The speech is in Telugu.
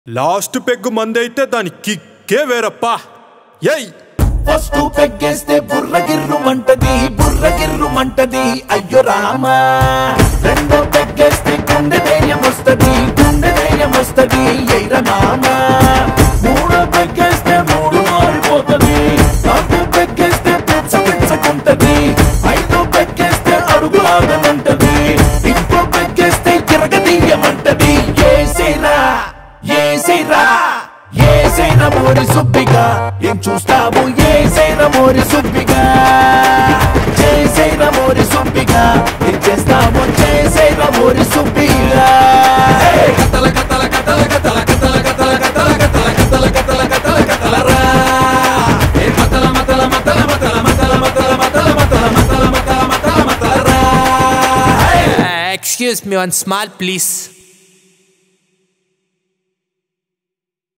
లాస్ట్ పెగ్గు మందైతే దాని కిక్కే వేరప్పా ఎయ్ ఫస్ట్ పెగ్గేస్తే బుర్ర గిర్రుమంటది బుర్ర గిర్రుమంటది అయ్యో రామా రెండో పెగ్గేస్తే గుండె ధైర్యం వస్తది గుండె ధైర్యం వస్తది ఎయ్ర మామా మూడో పెగ్గేస్తే మూడు మారిపోతది నాలుగో పెగ్గేస్తే పిచ్చ పిచ్చకుంటది ఐదో పెగ్గేస్తే అడుగు ఆగమంటది ఇంకో పెగ్గేస్తే గిరగదీయమంటది ఏసేరా ఏసేరా ఏసైన మోరి సుబ్బిగా ఏం చూస్తావు ఏసైన మోరి సుబ్బిగా చేసైన మోరి సుబ్బిగా ఏం చేస్తావు చేసైన మోరి సుబ్బిగా కతల కతల కతల కతల కతల కతల కతల కతల కతల కతల కతల కతలరా ఏ మతల మతల మతల మతల మతల మతల మతల మతల మతల మతల మతల మతలరా Uh, excuse me, one small, please.